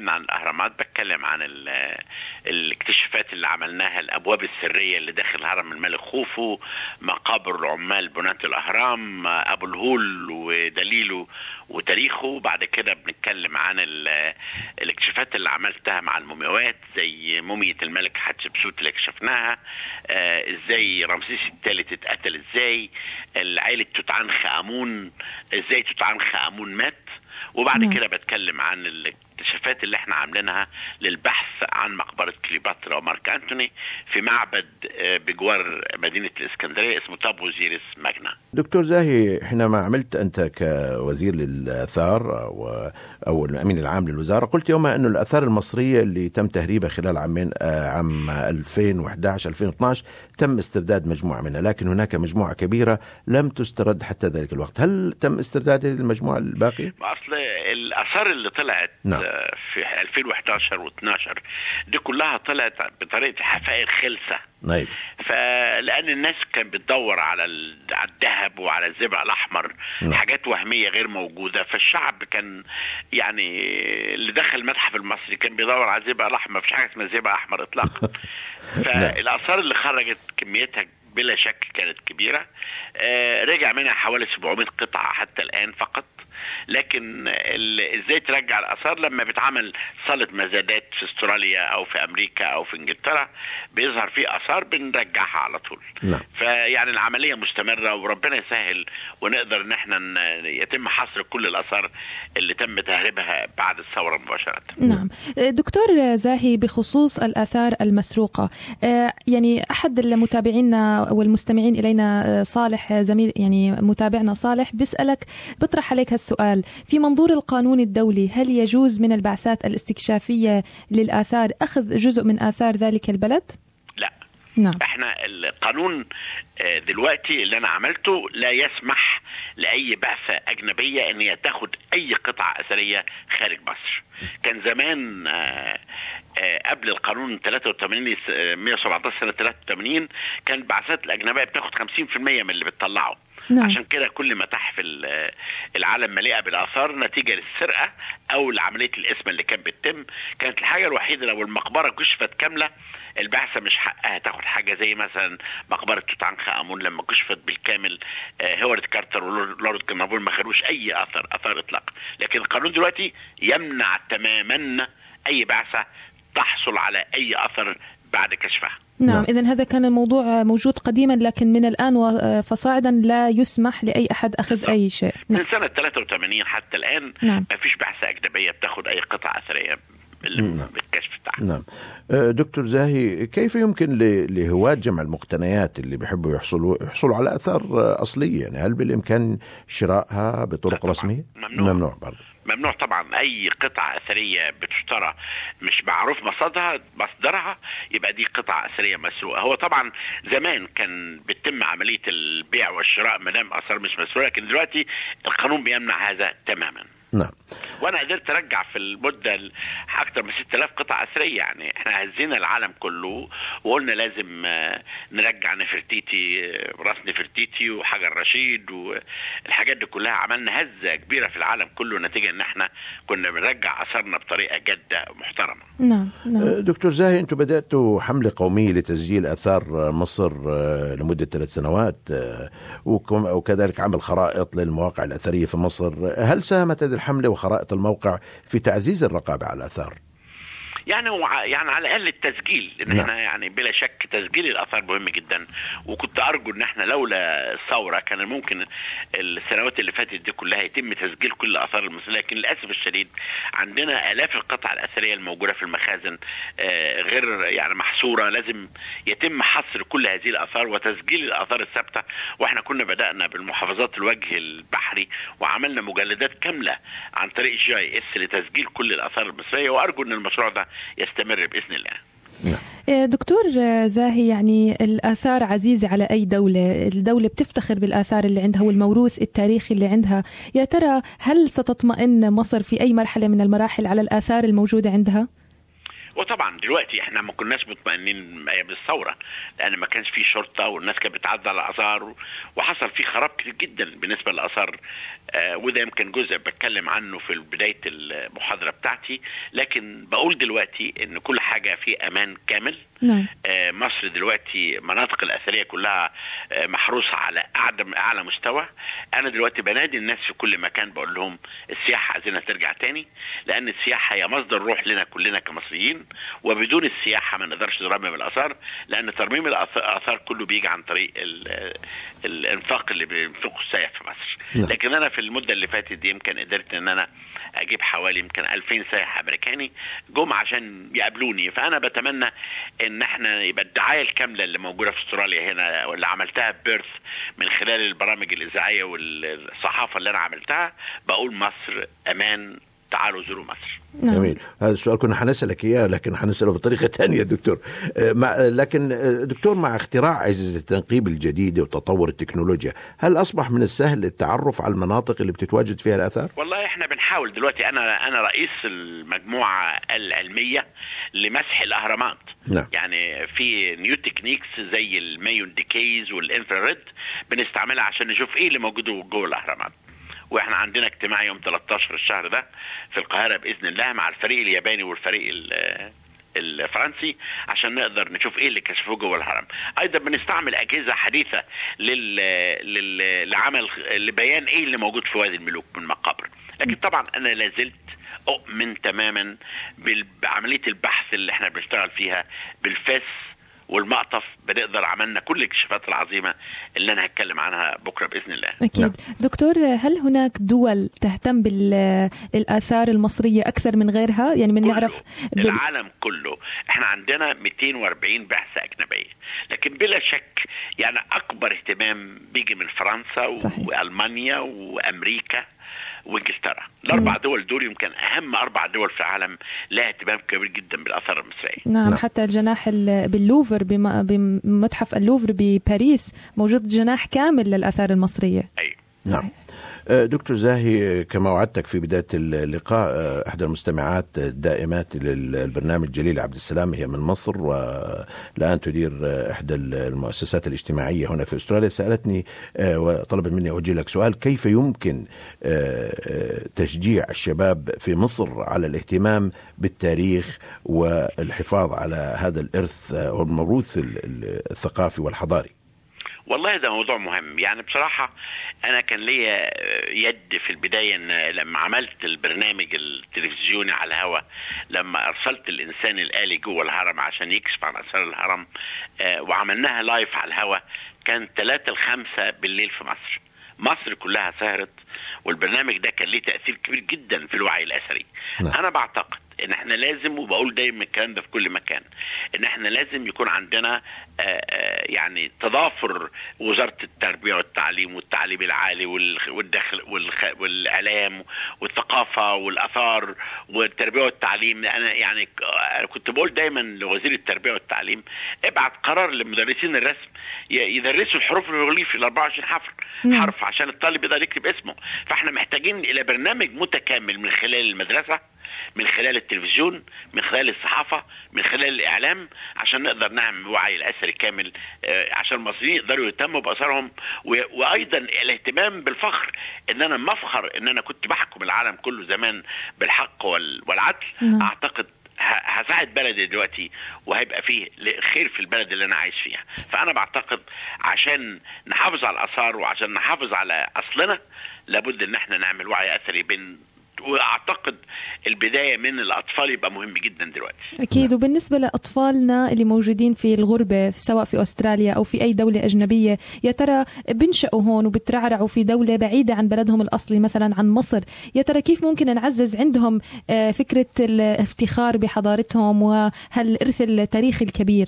بتكلمنا عن الاهرامات بتكلم عن ال- الاكتشافات اللي عملناها الابواب السريه اللي داخل هرم الملك خوفو مقابر العمال بناة الاهرام ابو الهول ودليله وتاريخه بعد كده بنتكلم عن ال- الاكتشافات اللي عملتها مع المومياوات زي مومية الملك حتشبسوت اللي اكتشفناها آه ازاي رمسيس الثالث اتقتل ازاي عائلة توت عنخ امون ازاي توت عنخ امون مات وبعد نعم. كده بتكلم عن الاكتشافات اللي احنا عاملينها للبحث عن مقبرة كليوباترا ومارك أنتوني في معبد آه، بجوار مدينة الإسكندرية اسمه تابو زيريس ماجنا دكتور زاهي حينما عملت انت كوزير للاثار او او الامين العام للوزاره قلت يومها انه الاثار المصريه اللي تم تهريبها خلال عامين آه، عام 2011 2012 تم استرداد مجموعه منها لكن هناك مجموعه كبيره لم تسترد حتى ذلك الوقت هل تم استرداد هذه المجموعه الباقيه اصل الاثار اللي طلعت نعم. آه، في 2011 و12 دي كلها طلعت بطريقه حفائر خلسه نعم فلان الناس كانت بتدور على ال- على الذهب وعلى الزبق الاحمر نعم. حاجات وهميه غير موجوده فالشعب كان يعني اللي دخل المتحف المصري كان بيدور على الزبق الاحمر مفيش حاجه اسمها زبق احمر اطلاقا فالاثار اللي خرجت كميتها بلا شك كانت كبيره آه، رجع منها حوالي 700 قطعه حتى الان فقط لكن ال- ازاي ترجع الاثار لما بيتعمل صاله مزادات في استراليا او في امريكا او في انجلترا بيظهر فيه اثار بنرجعها على طول نعم. فيعني العمليه مستمره وربنا يسهل ونقدر ان احنا ن- يتم حصر كل الاثار اللي تم تهريبها بعد الثوره مباشره نعم دكتور زاهي بخصوص الآثار المسروقة آه، يعني أحد المتابعين والمستمعين إلينا آه، صالح آه، زميل يعني متابعنا صالح بيسألك بيطرح عليك هالسؤال في منظور القانون الدولي هل يجوز من البعثات الاستكشافية للآثار أخذ جزء من آثار ذلك البلد؟ لا نعم احنا القانون آه، دلوقتي اللي انا عملته لا يسمح لاي بعثه اجنبيه ان هي تاخد اي قطعه اثريه خارج مصر كان زمان آه، آه، قبل القانون 83 آه، 117 سنه 83 كان البعثات الاجنبيه بتاخد 50% من اللي بتطلعه نعم. عشان كده كل متاحف ال- العالم مليئه بالاثار نتيجه للسرقه او لعمليه الاسم اللي كانت بتتم كانت الحاجه الوحيده لو المقبره كشفت كامله البعثه مش حقها تاخد حاجه زي مثلا مقبره توت عنخ امون لما كشفت بالكامل آه، هوارد كارتر ولورد كنافون ما خدوش اي اثر اثار اطلاقا لكن القانون دلوقتي يمنع تماما اي بعثه تحصل على اي اثر بعد كشفها نعم نعم. إذا هذا كان الموضوع موجود قديما لكن من الآن و- فصاعدا لا يسمح لأي أحد أخذ أي شيء نعم. من سنه 83 حتى الان نعم. ما فيش بعثه اجنبيه بتاخد اي قطعه اثريه اللي نعم. بالكشف بتاعها نعم آه، دكتور زاهي كيف يمكن ل- لهواة جمع المقتنيات اللي بيحبوا يحصلوا يحصلوا على اثار آه، اصليه يعني هل بالامكان شرائها لا بطرق طبعاً. رسميه؟ ممنوع. ممنوع برضه ممنوع طبعا اي قطعه اثريه بتشترى مش معروف مصدرها مصدرها يبقى دي قطعه اثريه مسروقه هو طبعا زمان كان بتتم عمليه البيع والشراء ما دام اثار مش مسروقه لكن دلوقتي القانون بيمنع هذا تماما نعم وانا قدرت ارجع في المده ال- اكتر من 6000 قطعه اثريه يعني احنا هزينا العالم كله وقلنا لازم آه، نرجع نفرتيتي آه، راس نفرتيتي وحجر رشيد والحاجات دي كلها عملنا هزه كبيره في العالم كله نتيجه ان احنا كنا بنرجع اثارنا بطريقه جاده محترمه نعم نعم آه، دكتور زاهي انتم بداتوا حمله قوميه لتسجيل اثار مصر آه، لمده ثلاث سنوات آه، وكم- وكذلك عمل خرائط للمواقع الاثريه في مصر هل ساهمت هذه الحمله وخرائط الموقع في تعزيز الرقابه على الاثار؟ يعني وع- يعني على الاقل التسجيل لان نعم. احنا يعني بلا شك تسجيل الاثار مهم جدا وكنت ارجو ان احنا لولا الثوره كان ممكن السنوات اللي فاتت دي كلها يتم تسجيل كل الاثار المصريه لكن للاسف الشديد عندنا الاف القطع الاثريه الموجوده في المخازن آه، غير يعني محصوره لازم يتم حصر كل هذه الاثار وتسجيل الاثار الثابته واحنا كنا بدانا بالمحافظات الوجه البحري وعملنا مجلدات كامله عن طريق جي اي اس لتسجيل كل الاثار المصريه وارجو ان المشروع ده يستمر باذن الله آه، دكتور آه، زاهي يعني الآثار عزيزة على أي دولة الدولة بتفتخر بالآثار اللي عندها والموروث التاريخي اللي عندها يا ترى هل ستطمئن مصر في أي مرحلة من المراحل على الآثار الموجودة عندها؟ وطبعا دلوقتي احنا ما كناش مطمئنين ايام الثوره لان ما كانش في شرطه والناس كانت بتعدي على الاثار وحصل في خراب كتير جدا بالنسبه للاثار آه وده يمكن جزء بتكلم عنه في بدايه المحاضره بتاعتي لكن بقول دلوقتي ان كل حاجه في امان كامل نعم آه، مصر دلوقتي مناطق الاثريه كلها آه، محروسه على اعلى اعلى مستوى انا دلوقتي بنادي الناس في كل مكان بقول لهم السياحه عايزينها ترجع تاني لان السياحه هي مصدر روح لنا كلنا كمصريين وبدون السياحه ما نقدرش نرمم الاثار لان ترميم الآث- الاثار كله بيجي عن طريق ال- الانفاق اللي بينفقه السائح في مصر نعم. لكن انا في المده اللي فاتت دي يمكن قدرت ان انا اجيب حوالي يمكن 2000 سائح امريكاني جم عشان يقابلوني فانا بتمنى ان احنا يبقى الدعايه الكامله اللي موجوده في استراليا هنا واللي عملتها في بيرث من خلال البرامج الاذاعيه والصحافه اللي انا عملتها بقول مصر امان تعالوا زوروا مصر نعم جميل هذا السؤال كنا حنسألك إياه لكن حنسأله بطريقة ثانية دكتور آه، مع لكن آه، دكتور مع اختراع أجهزة التنقيب الجديدة وتطور التكنولوجيا هل أصبح من السهل التعرف على المناطق اللي بتتواجد فيها الآثار؟ والله احنا بنحاول دلوقتي انا انا رئيس المجموعه العلميه لمسح الاهرامات نعم. يعني في نيو تكنيكس زي المايون ديكيز والانفراريد بنستعملها عشان نشوف ايه اللي موجود جوه الاهرامات واحنا عندنا اجتماع يوم 13 الشهر ده في القاهره باذن الله مع الفريق الياباني والفريق ال- الفرنسي عشان نقدر نشوف ايه اللي كشفوه جوه الهرم ايضا بنستعمل اجهزه حديثه لل... لل... لعمل لبيان ايه اللي موجود في وادي الملوك من مقابر لكن طبعا انا لازلت اؤمن تماما بال- بعمليه البحث اللي احنا بنشتغل فيها بالفاس والمقطف بنقدر عملنا كل الاكتشافات العظيمه اللي انا هتكلم عنها بكره باذن الله أكيد نعم. دكتور هل هناك دول تهتم بالآثار المصرية أكثر من غيرها يعني من كله. نعرف بال... العالم كله احنا عندنا 240 بعثة أجنبية لكن بلا شك يعني أكبر اهتمام بيجي من فرنسا صحيح. وألمانيا وأمريكا وانجلترا الاربع دول دول يمكن اهم اربع دول في العالم لها اهتمام كبير جدا بالاثار المصريه نعم نعم. حتى الجناح ال- باللوفر بم- بمتحف اللوفر بباريس موجود جناح كامل للآثار المصرية ايوه نعم آه، دكتور زاهي آه، كما وعدتك في بداية اللقاء آه، إحدى المستمعات الدائمات للبرنامج جليل عبد السلام هي من مصر والآن تدير آه، إحدى المؤسسات الاجتماعية هنا في أستراليا سألتني آه، وطلبت مني أوجه لك سؤال كيف يمكن آه، آه، تشجيع الشباب في مصر على الاهتمام بالتاريخ والحفاظ على هذا الإرث آه، والموروث ال- ال- الثقافي والحضاري والله ده موضوع مهم يعني بصراحة أنا كان ليا يد في البداية إن لما عملت البرنامج التلفزيوني على الهواء لما أرسلت الإنسان الآلي جوه الهرم عشان يكشف عن أسرار الهرم آه، وعملناها لايف على الهواء كان 3 ل 5 بالليل في مصر مصر كلها سهرت والبرنامج ده كان ليه تأثير كبير جدا في الوعي الأثري نعم. أنا بعتقد ان احنا لازم وبقول دايما الكلام ده في كل مكان ان احنا لازم يكون عندنا آه، آه، يعني تضافر وزاره التربيه والتعليم والتعليم العالي والخ- والدخل والخ- والاعلام والثقافه والاثار والتربيه والتعليم انا يعني ك- أنا كنت بقول دايما لوزير التربيه والتعليم ابعت قرار لمدرسين الرسم ي- يدرسوا الحروف الهيروغليفي ال 24 حرف نعم. حرف عشان الطالب يقدر يكتب اسمه فاحنا محتاجين الى برنامج متكامل من خلال المدرسه من خلال التلفزيون من خلال الصحافة من خلال الإعلام عشان نقدر نعمل وعي الأثري كامل آه، عشان المصريين يقدروا يهتموا بأثارهم و- وأيضا الاهتمام بالفخر إن أنا مفخر إن أنا كنت بحكم العالم كله زمان بالحق وال- والعدل نعم. أعتقد ه- هساعد بلدي دلوقتي وهيبقى فيه ل- خير في البلد اللي انا عايش فيها فانا بعتقد عشان نحافظ على الاثار وعشان نحافظ على اصلنا لابد ان احنا نعمل وعي اثري بين واعتقد البدايه من الاطفال يبقى مهم جدا دلوقتي أكيد وبالنسبة لأطفالنا اللي موجودين في الغربة سواء في أستراليا أو في أي دولة أجنبية يا ترى بنشأوا هون وبترعرعوا في دولة بعيدة عن بلدهم الأصلي مثلا عن مصر يا ترى كيف ممكن نعزز عندهم آه، فكرة الافتخار بحضارتهم وهالإرث التاريخي الكبير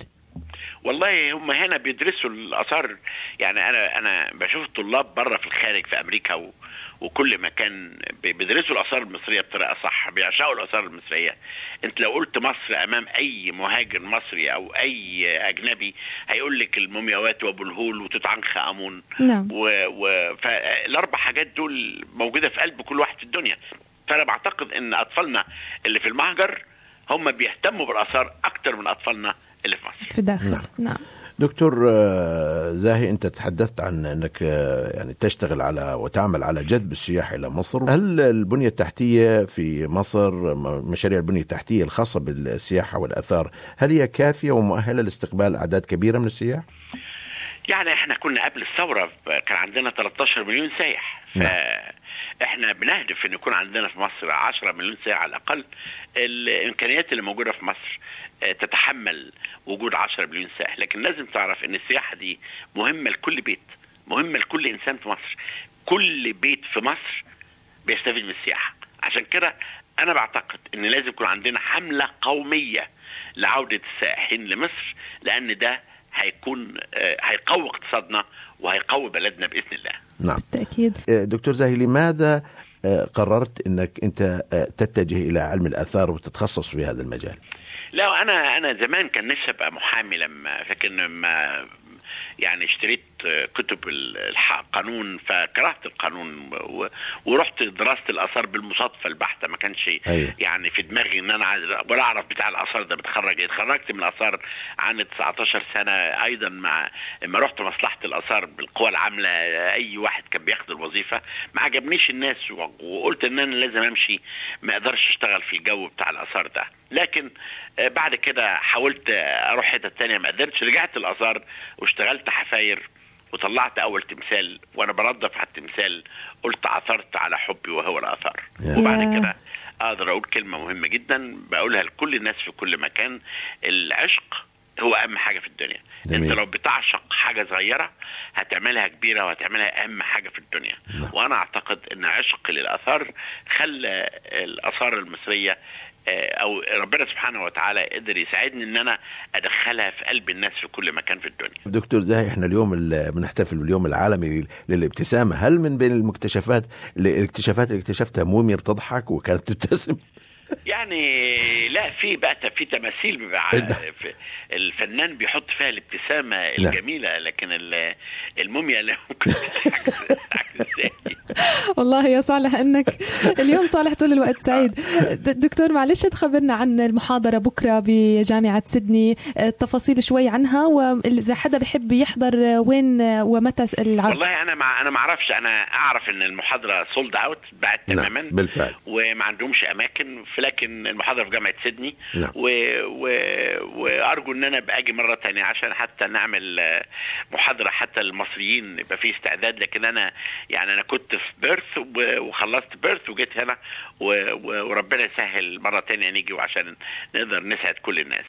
والله هم هنا بيدرسوا الاثار يعني انا انا بشوف طلاب بره في الخارج في امريكا و وكل مكان بي- بيدرسوا الاثار المصريه بطريقه صح بيعشقوا الاثار المصريه انت لو قلت مصر امام اي مهاجر مصري او اي اجنبي هيقول لك المومياوات وابو الهول وتوت عنخ امون نعم و... و... فالاربع حاجات دول موجوده في قلب كل واحد في الدنيا فانا بعتقد ان اطفالنا اللي في المهجر هم بيهتموا بالاثار اكتر من اطفالنا اللي في مصر في الداخل نعم. نعم, نعم. دكتور آه، زاهي انت تحدثت عن انك آه، يعني تشتغل على وتعمل على جذب السياح الى مصر، هل البنيه التحتيه في مصر مشاريع البنيه التحتيه الخاصه بالسياحه والاثار هل هي كافيه ومؤهله لاستقبال اعداد كبيره من السياح؟ يعني احنا كنا قبل الثوره كان عندنا 13 مليون سائح احنا بنهدف ان يكون عندنا في مصر 10 مليون سائح على الاقل الامكانيات اللي موجوده في مصر تتحمل وجود 10 مليون سائح لكن لازم تعرف ان السياحه دي مهمه لكل بيت مهمه لكل انسان في مصر كل بيت في مصر بيستفيد من السياحه عشان كده انا بعتقد ان لازم يكون عندنا حمله قوميه لعوده السائحين لمصر لان ده هيكون هيقوي اقتصادنا وهيقوي بلدنا باذن الله نعم بالتاكيد دكتور زاهي لماذا قررت انك انت تتجه الى علم الاثار وتتخصص في هذا المجال؟ لا انا انا زمان كان نفسي ابقى محامي لما فاكر لما يعني اشتريت كتب القانون فكرهت القانون ورحت دراسه الاثار بالمصادفه البحته ما كانش أيوة. يعني في دماغي ان انا ولا اعرف بتاع الاثار ده بتخرج اتخرجت من الاثار عن 19 سنه ايضا مع لما رحت مصلحه الاثار بالقوى العامله اي واحد كان بياخد الوظيفه ما عجبنيش الناس وقلت ان انا لازم امشي ما اقدرش اشتغل في الجو بتاع الاثار ده لكن بعد كده حاولت اروح حته تانية ما قدرتش رجعت الاثار واشتغلت حفاير وطلعت اول تمثال وانا بنظف على التمثال قلت عثرت على حبي وهو الاثار yeah. وبعد كده اقدر اقول كلمه مهمه جدا بقولها لكل الناس في كل مكان العشق هو اهم حاجه في الدنيا جميل. انت لو بتعشق حاجه صغيره هتعملها كبيره وهتعملها اهم حاجه في الدنيا نعم. وانا اعتقد ان عشق للاثار خلى الاثار المصريه او ربنا سبحانه وتعالى قدر يساعدني ان انا ادخلها في قلب الناس في كل مكان في الدنيا دكتور زاهي احنا اليوم بنحتفل باليوم العالمي للابتسامه هل من بين المكتشفات الاكتشافات اللي اكتشفتها موميا بتضحك وكانت تبتسم يعني لا في بقى في تماثيل بيبقى الفنان بيحط فيها الابتسامه الجميله لكن الموميا لا ممكن والله يا صالح انك اليوم صالح طول الوقت سعيد دكتور معلش تخبرنا عن المحاضره بكره بجامعه سيدني التفاصيل شوي عنها واذا حدا بحب يحضر وين ومتى العرض والله انا مع انا ما اعرفش انا اعرف ان المحاضره سولد اوت بعد تماما نعم بالفعل وما عندهمش اماكن لكن المحاضره في جامعه سيدني نعم. و... و... وارجو ان انا ابقى اجي مره تانية عشان حتى نعمل محاضره حتى المصريين يبقى في استعداد لكن انا يعني انا كنت في بيرث وخلصت بيرث وجيت هنا و... وربنا يسهل مره تانية نيجي وعشان نقدر نسعد كل الناس